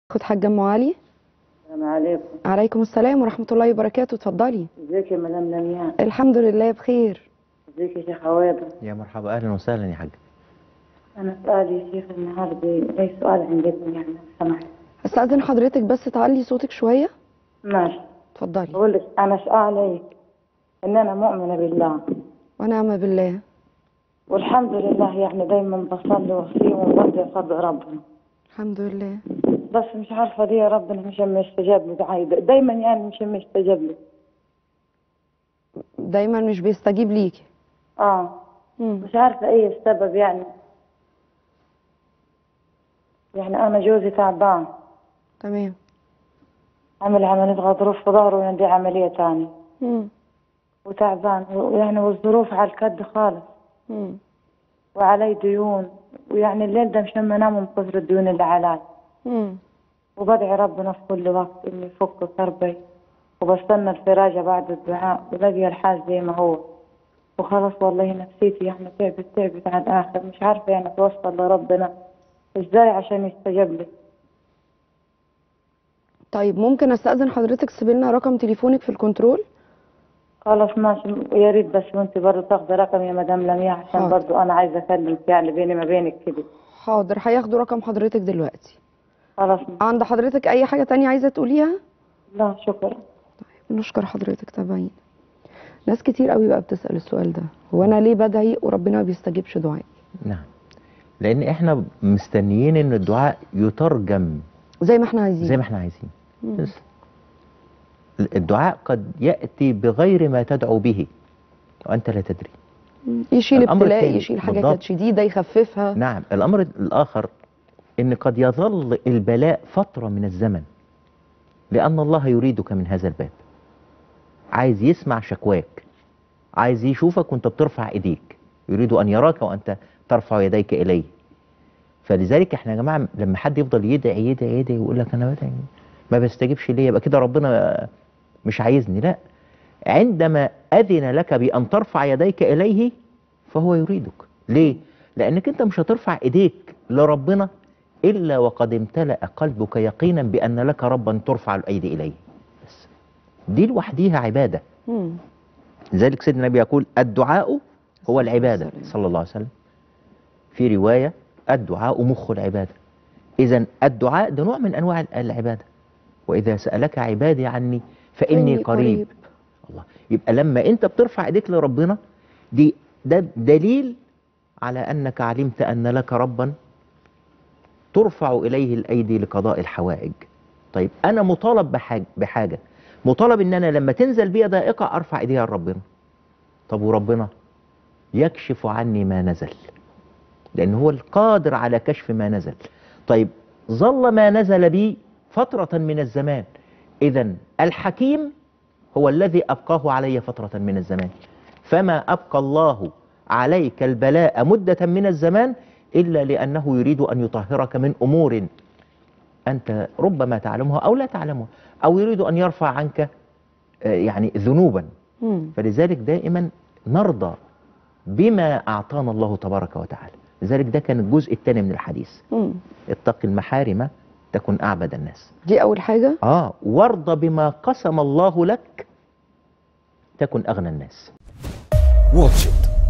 خد حاجة ام علي السلام عليكم عليكم السلام ورحمة الله وبركاته اتفضلي ازيك يا مدام لمياء الحمد لله بخير ازيك يا شيخ عويضة يا مرحبا اهلا وسهلا يا حاج انا سؤالي يا شيخ النهارده لي سؤال عندكم يعني لو سمحت استأذن حضرتك بس تعلي صوتك شوية ماشي اتفضلي بقول لك انا سؤالي ان انا مؤمنة بالله ونعم بالله والحمد لله يعني دايما بصلي واصيم وبرضي ارضي ربنا الحمد لله بس مش عارفة ليه ربنا مش مستجاب لي دعائي دايما يعني مش مستجاب لي دايما مش بيستجيب ليكي اه مم. مش عارفة ايه السبب يعني يعني انا جوزي تعبان تمام عمل عملية غضروف في ظهره وعندي عملية تانية مم. وتعبان ويعني والظروف على الكد خالص مم. وعلي ديون ويعني الليل ده مش لما انام من كثر الديون اللي علي مم. وبدعي ربنا في كل وقت انه يفك كربي وبستنى الفراجة بعد الدعاء ولاقي الحال زي ما هو وخلاص والله نفسيتي يعني تعبت تعبت على الآخر مش عارفة يعني أتوصل لربنا إزاي عشان يستجاب لي طيب ممكن استأذن حضرتك تسيبي لنا رقم تليفونك في الكنترول خلاص ماشي يا ريت بس وانت برضه تاخدي رقم يا مدام لمياء عشان حاضر. برضه أنا عايزة أكلمك يعني بيني ما بينك كده حاضر هياخدوا رقم حضرتك دلوقتي خلاص عند حضرتك اي حاجة تانية عايزة تقوليها لا شكرا نشكر حضرتك تابعين ناس كتير قوي بقى بتسأل السؤال ده هو انا ليه بدعي وربنا ما بيستجيبش دعائي نعم لان احنا مستنيين ان الدعاء يترجم زي ما احنا عايزين زي ما احنا عايزين مم. بس الدعاء قد ياتي بغير ما تدعو به وانت لا تدري مم. يشيل الأمر ابتلاء التاني يشيل حاجة بالضبط. كانت شديدة يخففها نعم الامر الاخر ان قد يظل البلاء فتره من الزمن لان الله يريدك من هذا الباب عايز يسمع شكواك عايز يشوفك وانت بترفع ايديك يريد ان يراك وانت ترفع يديك اليه فلذلك احنا يا جماعه لما حد يفضل يدعي يدعي يدعي ويقول لك انا بدعي ما بستجيبش ليه يبقى كده ربنا مش عايزني لا عندما اذن لك بان ترفع يديك اليه فهو يريدك ليه لانك انت مش هترفع ايديك لربنا الا وقد امتلأ قلبك يقينا بان لك ربا ترفع الايدي اليه بس دي لوحديها عباده مم. لذلك سيدنا النبي يقول الدعاء هو العباده والسلام. صلى الله عليه وسلم في روايه الدعاء مخ العباده اذا الدعاء ده نوع من انواع العباده واذا سالك عبادي عني فاني إني قريب قريب. الله يبقى لما انت بترفع ايديك لربنا دي ده دليل على انك علمت ان لك ربا ترفع اليه الايدي لقضاء الحوائج طيب انا مطالب بحاجه بحاجه مطالب ان انا لما تنزل بيا ضائقه ارفع ايديها لربنا طب وربنا يكشف عني ما نزل لان هو القادر على كشف ما نزل طيب ظل ما نزل بي فتره من الزمان اذا الحكيم هو الذي أبقاه علي فترة من الزمان فما أبقى الله عليك البلاء مدة من الزمان إلا لأنه يريد أن يطهرك من أمور أنت ربما تعلمها أو لا تعلمها أو يريد أن يرفع عنك آه، يعني ذنوبا مم. فلذلك دائما نرضى بما أعطانا الله تبارك وتعالى لذلك ده كان الجزء الثاني من الحديث مم. اتق المحارم تكن أعبد الناس دي اول حاجة آه وارضى بما قسم الله لك تكن أغنى الناس واتش إت